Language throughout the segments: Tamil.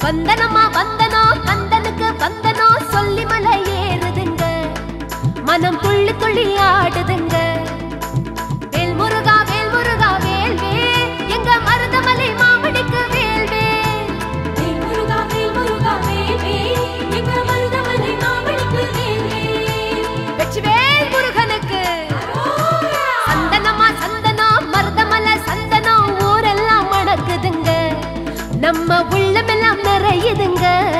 வந்தனமா வந்தனோ கந்தனுக்கு வந்தனோ சொல்லி மலை ஏறுதுங்க மனம் துள்ளி துள்ளி ஆடுதுங்க வேல் முருகா வேல் முருகா வேல் வேல் எங்க மருதமலை மாமடிக்கு வேல் வேல் வேல் முருகா வேல் முருகா வேல் வேல் எங்க மருதமலை மாமணிக்கு வேல் வேல் வெற்றி வேல் முருகனுக்கு சந்தனமா சந்தனம் மருதமலை சந்தனம் ஊரெல்லாம் மணக்குதுங்க நம்ம உள்ளமெல்லாம் நிறையுதுங்க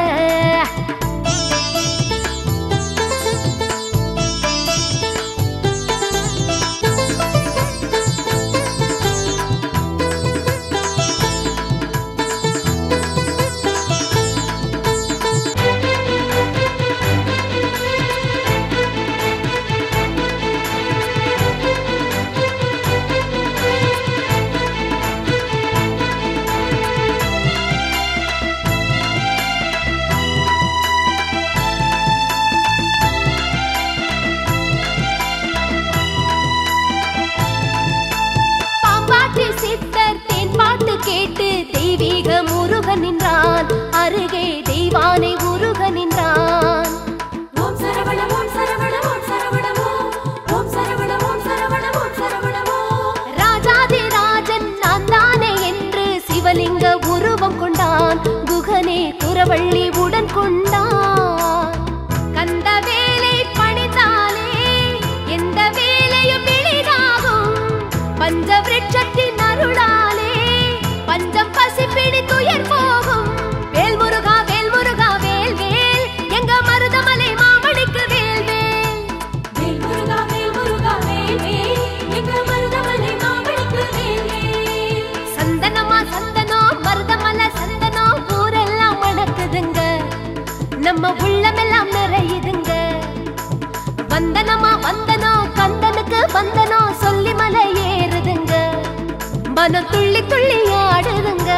பாம்பாட்டி சித்தர் தேன் பாட்டு கேட்டு தெய்வீக முருகன் நின்றான் அருகே தெய்வானை முருகன் நின்றான் ஓம் சரவண ஓம் சரவண ஓம் சரவண ஓம் ஓம் சரவண ஓம் சரவண ஓம் சரவண ஓம் ராஜாதி ராஜன் நான் தானே என்று சிவலிங்க உருவம் கொண்டான் குகனே குரவள்ளி உடன் கொண்டான் கந்த வேலை பணிந்தாலே எந்த வேலையும் எளிதாகும் பஞ்ச விருட்சத்தின் அருளாலே பஞ்சம் பசி பிடி துயர் போகும் வேல் முருகா வேல் முருகா வேல் வேல் எங்க மருதமலை மாமணிக்கு வேல் வேல் வேல் முருகா வேல் முருகா வேல் வேல் எங்க மருதமலை மாமணிக்கு வேல் வேல் சந்தனமா சந்தனோ மருதமல சந்தனோ ஊரெல்லாம் மணக்குதுங்க நம்ம உள்ளமெல்லாம் நிறையுதுங்க வந்தனமா வந்தனோ கந்தனுக்கு வந்தனோ சொல்லி மலை ஏறுதுங்க மனம் துள்ளி துள்ளி ஆடுதுங்க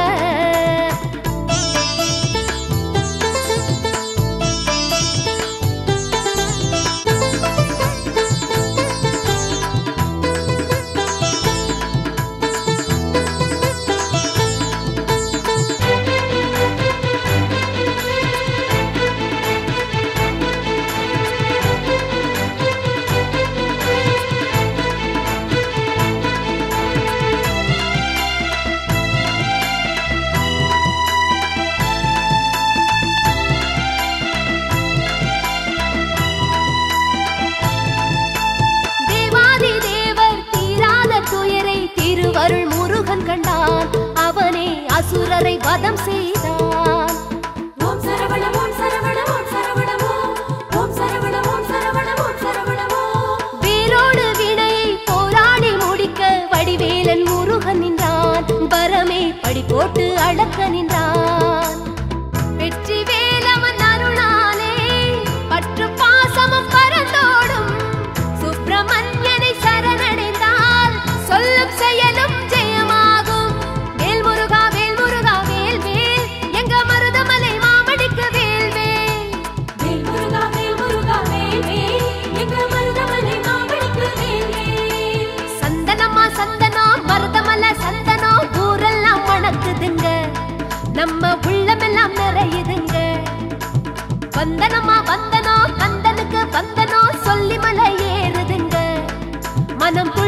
தேவாதி தேவர் தீராத துயரை திருவருள் முருகன் கண்டான் அவனே அசுரரை வதம் செய்தான் ஓம் சரவண ஓம் சரவண ஓம் சரவண ஓம் ஓம் சரவண ஓம் சரவண ஓம் சரவண ஓம் வேரோடு வினையை போராடி முடிக்க வடிவேலன் முருகன் நின்றான் பரமே படி போட்டு அளக்க நின்றான் வெற்றி வேலவன் அருளாலே பற்று பாசமும் பரந்தோடும் சுப்பிரமணியனை சரணடைந்தால் சொல்லும் செயலும் ஜெயமாகும் வேல் முருகா வேல் முருகா வேல் வேல் எங்க மருதமலை மாமடிக்கு வேல் வேல் வேல் முருகா வேல் முருகா வேல் வேல் எங்க மருதமலை மாமணிக்கு வேல் வேல் சந்தனமா சந்தனோ மருதமல சந்தனோ ஊரெல்லாம் மணக்குதுங்க நம்ம உள்ளமெல்லாம் நிறையுதுங்க வந்தனமா வந்தனோ கந்தனுக்கு வந்தனோ சொல்லி மலை ஏறுதுங்க மனம் துள்ளி